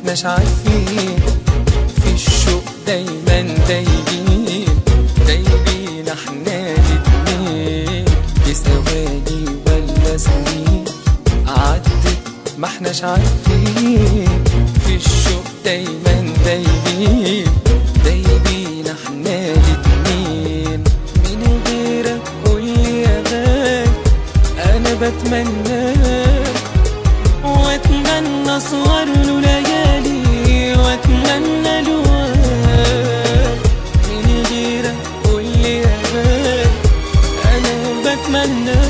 احناش عارفين في الشوق دايما دايبين دايبين احنا الاتنين بثواني ولا سنين عدت ما احناش عارفين في الشوق دايما دايبين دايبين احنا الاتنين من غيرك قولي يا غالي انا بتمناك واتمنى اصور له ليالي واتمنى له وقت. من غيرك قولي يا غالي انا بتمنى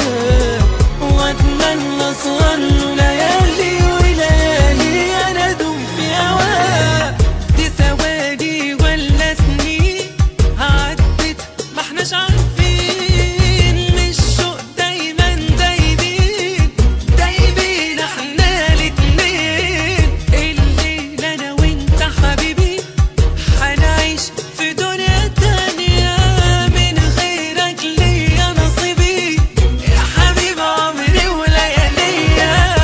واتمنى اصور له ليالي وليالي انا ادوم في هواك دي ثواني ولا سنين عدت ما احناش عارفين مش شوق دايما دايبين دايبين احنا الاتنين الليل انا وانت حبيبي حنعيش في دنيا تانية من غيرك ليا نصيبي يا حبيب عمري ولياليا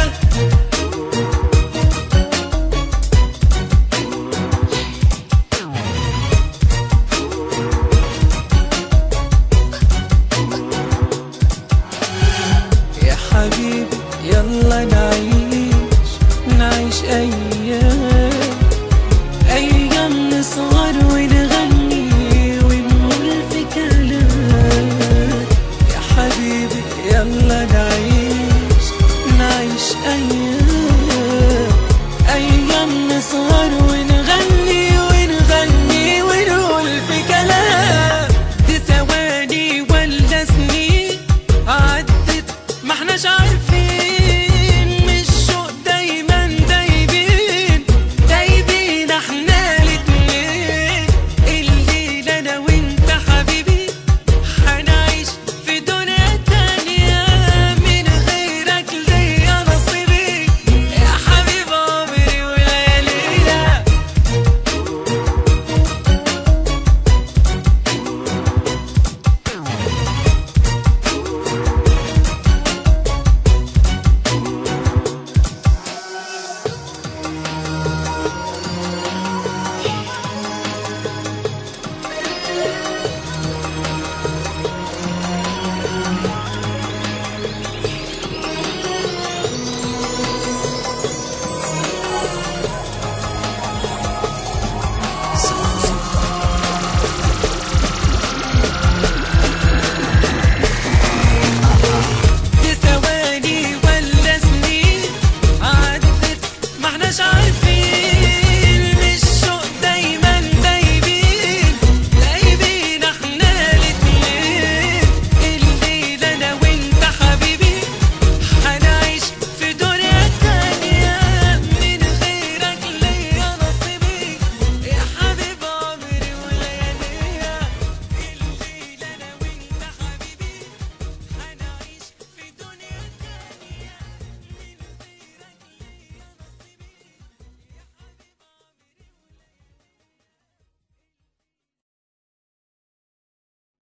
يا حبيبي يلا نعيش نعيش أيام أيام نسهر ونغني ونقول في كلام يا حبيبي يلا نعيش نعيش أيام